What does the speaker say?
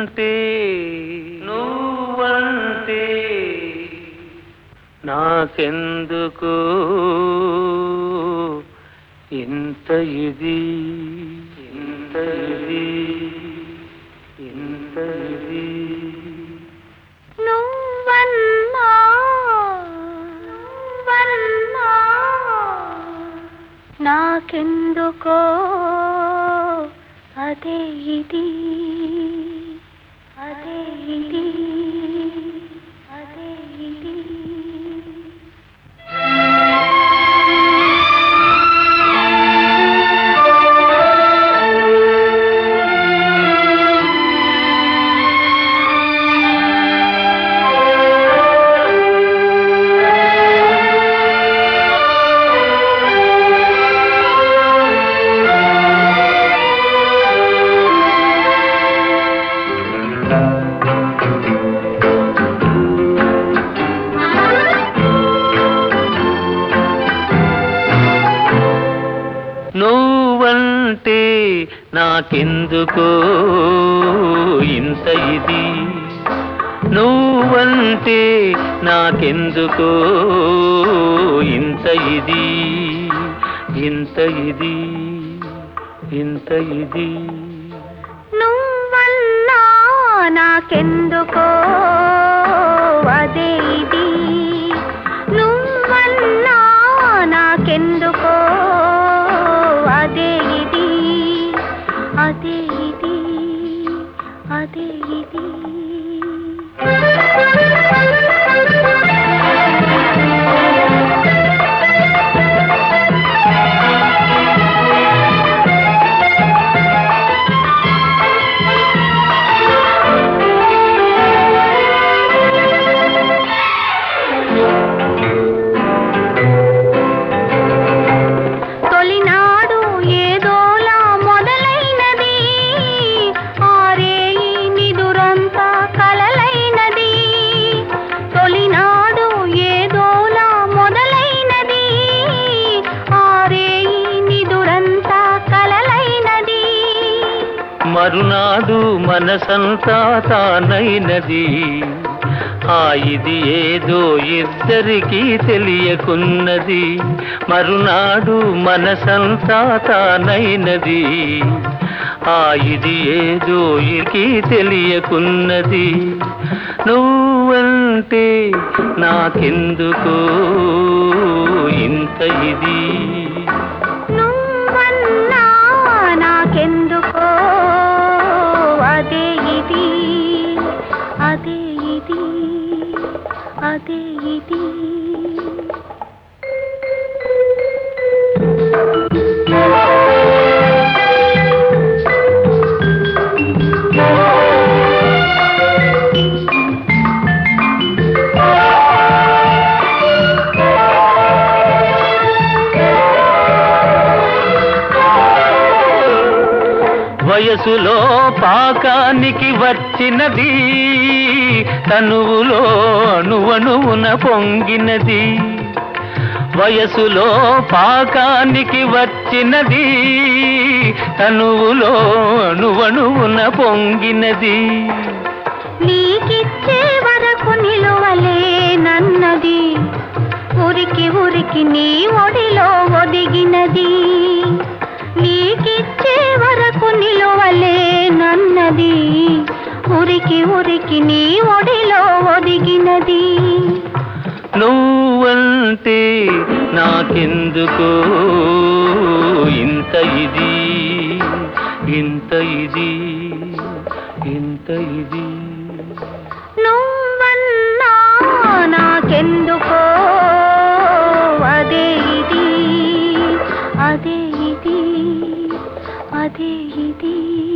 నువ్వంటే నువ్వంటే నాకెందుకు ఇంత ఇది ఇంత ఇది ఇంత ఇది నువ్వన్నా నువ్వన్నా నాకెందుకో అదే ఇది అదే ఇది అదే ఇది నువ్వంటే నాకెందుకో ఇంత ఇది నువ్వంటే నాకెందుకో ఇంత ఇది ఇంత ఇది ఇంత ఇది నువ్వన్నా నాకెందుకో అదే ఇది నువ్వన్నా నాకెందుకో అదే ఇది అదే ఇది అదే ఇది తొలినాడు ఏదోలా మొదలైనది ఆరేయి నిదురంతా కలలైనది తొలినాడు ఏదోలా మొదలైనది ఆరేయి నిదురంతా కలలైనది మరునాడు మనసంతా తానైనది ఆ ఇది ఏదో ఇద్దరికీ తెలియకున్నది మరునాడు మనసంతా తానైనది ఆ ఇది ఏదో ఇరికి తెలియకున్నది నువ్వంటే నాకెందుకు ఇంత ఇది నువ్వన్నా నాకెందుకో అదే ఇది అదే ఇది అదే ఇది వయసులో పాకానికి వచ్చినది తనువులో అణువణువున పొంగినది వయసులో పాకానికి వచ్చినది తనువులో అణువణువున పొంగినది నీకిచ్చే వరకు నిలువలే నన్నది ఉరికి ఉరికి నీ ఒడిలో ఒదిగినది నీకిచ్చే వరకు నిలువలే నన్నది ఉరికి ఉరికి నీ ఒడిలో ఒదిగినది నువ్వంటే నాకెందుకు ఇంత ఇది ఇంత ఇది ఇంత ఇది నువ్వన్నా నాకెందుకో అదే ఇది అదే ఇది అదే ఇది